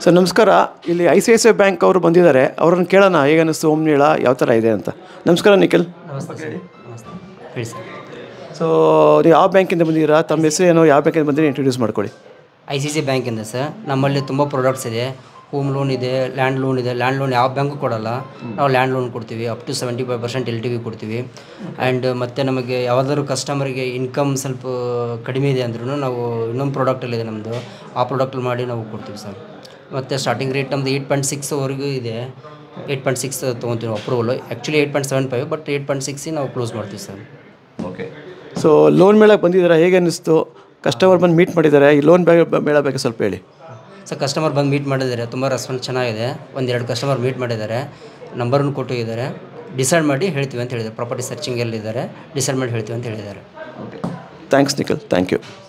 sir ನಮಸ್ಕಾರ ಇಲ್ಲಿ I C I C I bank ಅವರು ಬಂದಿದ್ದಾರೆ ಅವ್ರನ್ನ ಕೇಳೋಣ ಹೇಗೆ ಅನ್ನಿಸ್ತು ಓಮ್ನೀಳ ಯಾವ ಥರ ಇದೆ ಅಂತ ನಮಸ್ಕಾರ ನಿಖಿಲ್ ನಮಸ್ತೆ ಸರ್ ನಮಸ್ತೆ ಹೇಳಿ ಸರ್ ಸೊ ನೀವು ಯಾವ ಬ್ಯಾಂಕಿಂದ ಬಂದಿದ್ದೀರಾ ತಮ್ಮ ಹೆಸರು ಏನೋ ಯಾವ ಬ್ಯಾಂಕಿಂದ ಬಂದಿರಿ ಇಂಟ್ರೊಡ್ಯೂಸ್ ಮಾಡ್ಕೊಳ್ಳಿ ಐ ಸಿ ಸಿ ಬ್ಯಾಂಕಿಂದ ಸರ್ ನಮ್ಮಲ್ಲಿ ತುಂಬ ಪ್ರಾಡಕ್ಟ್ಸ್ ಇದೆ ಹೋಮ್ ಲೋನ್ ಇದೆ ಲ್ಯಾಂಡ್ ಲೋನ್ ಇದೆ ಲ್ಯಾಂಡ್ ಲೋನ್ ಯಾವ ಬ್ಯಾಂಕು ಕೊಡಲ್ಲ ನಾವು ಲ್ಯಾಂಡ್ ಲೋನ್ ಕೊಡ್ತೀವಿ up to seventy five percent L T V ಕೊಡ್ತೀವಿ ಆ್ಯಂಡ್ ಮತ್ತು ನಮಗೆ ಯಾವುದಾದ್ರು ಕಸ್ಟಮರ್ಗೆ ಇನ್ಕಮ್ ಸ್ವಲ್ಪ ಕಡಿಮೆ ಇದೆ ಅಂದ್ರೂ ನಾವು ಇನ್ನೊಂದು ಪ್ರಾಡಕ್ಟಲ್ಲಿದೆ ನಮ್ಮದು ಆ ಪ್ರಾಡಕ್ಟ್ ಮಾಡಿ ನಾವು ಕೊಡ್ತೀವಿ ಸರ್ ಮತ್ತು ಸ್ಟಾರ್ಟಿಂಗ್ ರೇಟ್ ನಮ್ಮದು ಏಯ್ಟ್ ಪಾಯಿಂಟ್ ಸಿಕ್ಸ್ವರೆಗೂ ಇದೆ ಏಯ್ಟ್ ಪಾಯಿಂಟ್ ಸಿಕ್ಸ್ ತೊಗೊತೀವಿ approval actually eight point seven five but eight point ಸಿಕ್ಸಿಗೆ ನಾವು ಕ್ಲೋಸ್ ಮಾಡ್ತೀವಿ ಸರ್ ಓಕೆ ಸೊ ಲೋನ್ ಮೇಳಕ್ಕೆ ಬಂದಿದ್ದೀರಾ ಹೇಗೆ ಅನ್ನಿಸ್ತು ಕಸ್ಟಮರ್ ಬಂದು ಮೀಟ್ ಮಾಡಿದ್ದಾರೆ ಈ ಲೋನ್ ಮೇಳ ಬಗ್ಗೆ ಸ್ವಲ್ಪ ಹೇಳಿ ಸೊ ಕಸ್ಟಮರ್ ಬಂದು ಮೀಟ್ ಮಾಡಿದ್ದಾರೆ ತುಂಬ ರೆಸ್ಪಾನ್ಸ್ ಚೆನ್ನಾಗಿದೆ ಒಂದೆರಡು ಕಸ್ಟಮರ್ ಮೀಟ್ ಮಾಡಿದ್ದಾರೆ ನಂಬರನ್ನು ಕೊಟ್ಟಿದ್ದಾರೆ ಡಿಸೈಡ್ ಮಾಡಿ ಹೇಳ್ತೀವಿ ಅಂತ ಹೇಳಿದ್ದಾರೆ ಪ್ರಾಪರ್ಟಿ ಸರ್ಚಿಂಗಲ್ಲಿದ್ದಾರೆ ಡಿಸೈಡ್ ಮಾಡಿ ಹೇಳ್ತೀವಿ ಅಂತ ಹೇಳಿದ್ದಾರೆ ಥ್ಯಾಂಕ್ಸ್ ನಿಖಿಲ್ ಥ್ಯಾಂಕ್ ಯು